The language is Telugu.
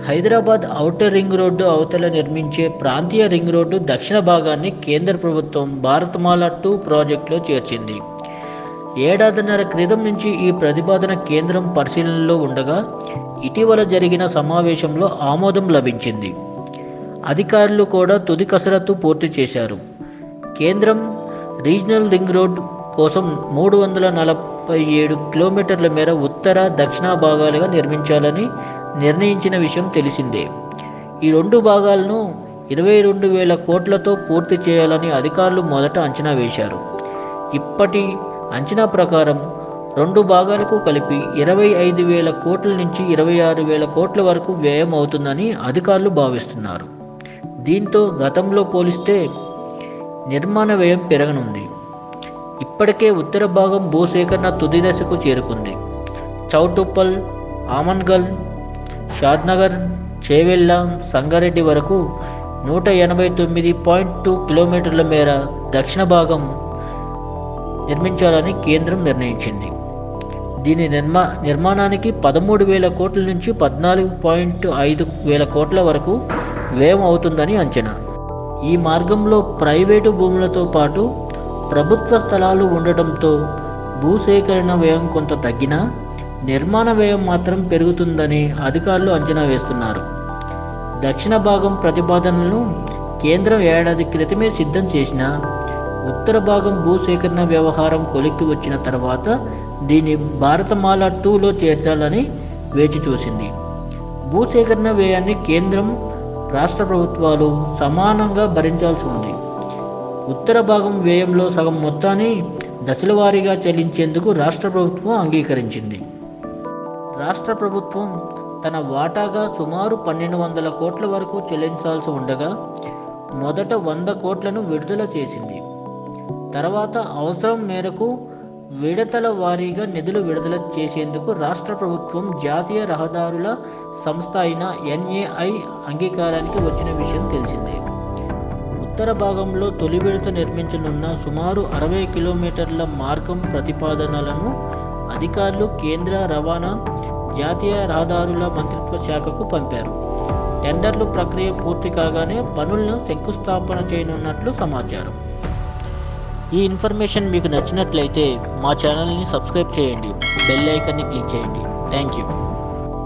హైదరాబాద్ ఔటర్ రింగ్ రోడ్డు అవతల నిర్మించే ప్రాంతీయ రింగ్ రోడ్డు దక్షిణ భాగాన్ని కేంద్ర ప్రభుత్వం భారతమాల టూ ప్రాజెక్టులో చేర్చింది ఏడాదిన్నర క్రితం నుంచి ఈ ప్రతిపాదన కేంద్రం పరిశీలనలో ఉండగా ఇటీవల జరిగిన సమావేశంలో ఆమోదం లభించింది అధికారులు కూడా తుది కసరత్తు పూర్తి చేశారు కేంద్రం రీజనల్ రింగ్ రోడ్ కోసం మూడు వందల నలభై ఏడు కిలోమీటర్ల మేర ఉత్తర దక్షిణ భాగాలుగా నిర్మించాలని నిర్ణయించిన విషయం తెలిసిందే ఈ రెండు భాగాలను ఇరవై రెండు వేల కోట్లతో పూర్తి చేయాలని అధికారులు మొదట అంచనా వేశారు ఇప్పటి అంచనా ప్రకారం రెండు భాగాలకు కలిపి ఇరవై ఐదు వేల కోట్ల నుంచి ఇరవై ఆరు వేల కోట్ల వరకు వ్యయం అవుతుందని అధికారులు భావిస్తున్నారు దీంతో గతంలో పోలిస్తే నిర్మాణ వ్యయం పెరగనుంది ఇప్పటికే ఉత్తర భాగం భూసేకరణ తుది దశకు చేరుకుంది చౌటుప్పల్ ఆమన్గల్ షాద్నగర్ చేవెళ్ళ సంగారెడ్డి వరకు నూట ఎనభై తొమ్మిది పాయింట్ టూ కిలోమీటర్ల మేర దక్షిణ భాగం నిర్మించాలని కేంద్రం నిర్ణయించింది దీని నిర్మా నిర్మాణానికి పదమూడు వేల కోట్ల నుంచి పద్నాలుగు పాయింట్ ఐదు వేల కోట్ల వరకు వ్యయం అవుతుందని అంచనా ఈ మార్గంలో ప్రైవేటు భూములతో పాటు ప్రభుత్వ స్థలాలు ఉండటంతో భూసేకరణ వ్యయం కొంత తగ్గినా నిర్మాణ వ్యయం మాత్రం పెరుగుతుందని అధికారులు అంచనా వేస్తున్నారు దక్షిణ భాగం ప్రతిపాదనలను కేంద్రం ఏడాది క్రితమే సిద్ధం చేసిన ఉత్తర భాగం భూసేకరణ వ్యవహారం కొలిక్కి వచ్చిన తర్వాత దీన్ని భారతమాల టూలో చేర్చాలని వేచి చూసింది భూసేకరణ వ్యయాన్ని కేంద్రం రాష్ట్ర ప్రభుత్వాలు సమానంగా భరించాల్సి ఉంది ఉత్తర భాగం వ్యయంలో సగం మొత్తాన్ని దశలవారీగా చెల్లించేందుకు రాష్ట్ర ప్రభుత్వం అంగీకరించింది రాష్ట్ర ప్రభుత్వం తన వాటాగా సుమారు పన్నెండు వందల కోట్ల వరకు చెల్లించాల్సి ఉండగా మొదట వంద కోట్లను విడుదల చేసింది తర్వాత అవసరం మేరకు విడతల వారీగా నిధులు విడుదల చేసేందుకు రాష్ట్ర ప్రభుత్వం జాతీయ రహదారుల సంస్థ అయిన ఎన్ఏఐ అంగీకారానికి వచ్చిన విషయం తెలిసిందే ఉత్తర భాగంలో తొలి విడత నిర్మించనున్న సుమారు అరవై కిలోమీటర్ల మార్గం ప్రతిపాదనలను అధికారులు కేంద్ర రవాణా జాతీయ రహదారుల మంత్రిత్వ శాఖకు పంపారు టెండర్లు ప్రక్రియ పూర్తి కాగానే పనులను శంకుస్థాపన చేయనున్నట్లు సమాచారం ఈ ఇన్ఫర్మేషన్ మీకు నచ్చినట్లయితే మా ఛానల్ని సబ్స్క్రైబ్ చేయండి బెల్ ఐకాన్ని క్లిక్ చేయండి థ్యాంక్ యూ